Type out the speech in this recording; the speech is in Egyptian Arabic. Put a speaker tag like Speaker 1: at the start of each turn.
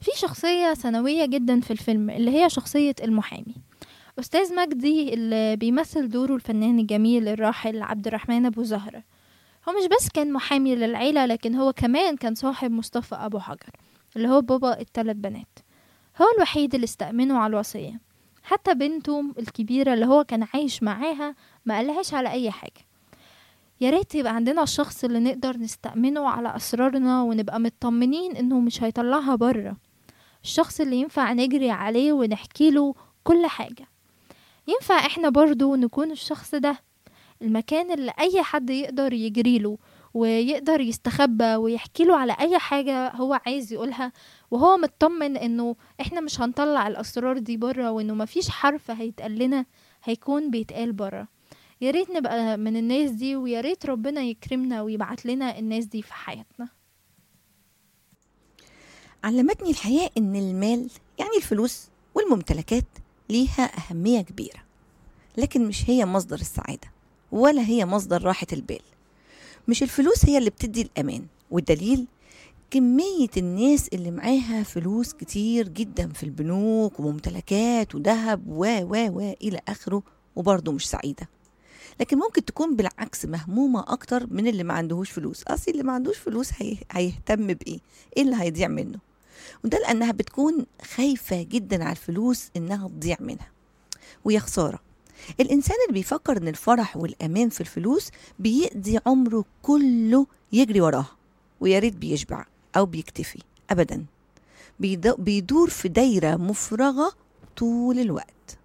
Speaker 1: في شخصية ثانوية جدا في الفيلم اللي هي شخصية المحامي أستاذ مجدي اللي بيمثل دوره الفنان الجميل الراحل عبد الرحمن أبو زهرة هو مش بس كان محامي للعيلة لكن هو كمان كان صاحب مصطفى أبو حجر اللي هو بابا التلات بنات هو الوحيد اللي استأمنه على الوصية حتى بنته الكبيرة اللي هو كان عايش معاها ما قالهاش على أي حاجة يا ريت يبقى عندنا الشخص اللي نقدر نستأمنه على أسرارنا ونبقى مطمنين إنه مش هيطلعها بره الشخص اللي ينفع نجري عليه ونحكي له كل حاجة ينفع احنا برضو نكون الشخص ده المكان اللي أي حد يقدر يجري له ويقدر يستخبى ويحكي له على أي حاجة هو عايز يقولها وهو مطمن إنه إحنا مش هنطلع الأسرار دي بره وإنه مفيش حرف هيتقال لنا هيكون بيتقال بره يا ريت نبقى من الناس دي ويا ريت ربنا يكرمنا ويبعت لنا الناس دي في حياتنا
Speaker 2: علمتني الحياة إن المال يعني الفلوس والممتلكات ليها أهمية كبيرة لكن مش هي مصدر السعادة ولا هي مصدر راحة البال مش الفلوس هي اللي بتدي الأمان والدليل كمية الناس اللي معاها فلوس كتير جدا في البنوك وممتلكات وذهب و و و إلى آخره وبرضه مش سعيدة لكن ممكن تكون بالعكس مهمومة أكتر من اللي ما عندهوش فلوس أصل اللي ما عندوش فلوس هي... هيهتم بإيه إيه اللي هيضيع منه وده لأنها بتكون خايفة جدا على الفلوس إنها تضيع منها ويا خسارة الإنسان اللي بيفكر إن الفرح والأمان في الفلوس بيقضي عمره كله يجري وراها ويا ريت بيشبع أو بيكتفي أبدا بيدور في دايرة مفرغة طول الوقت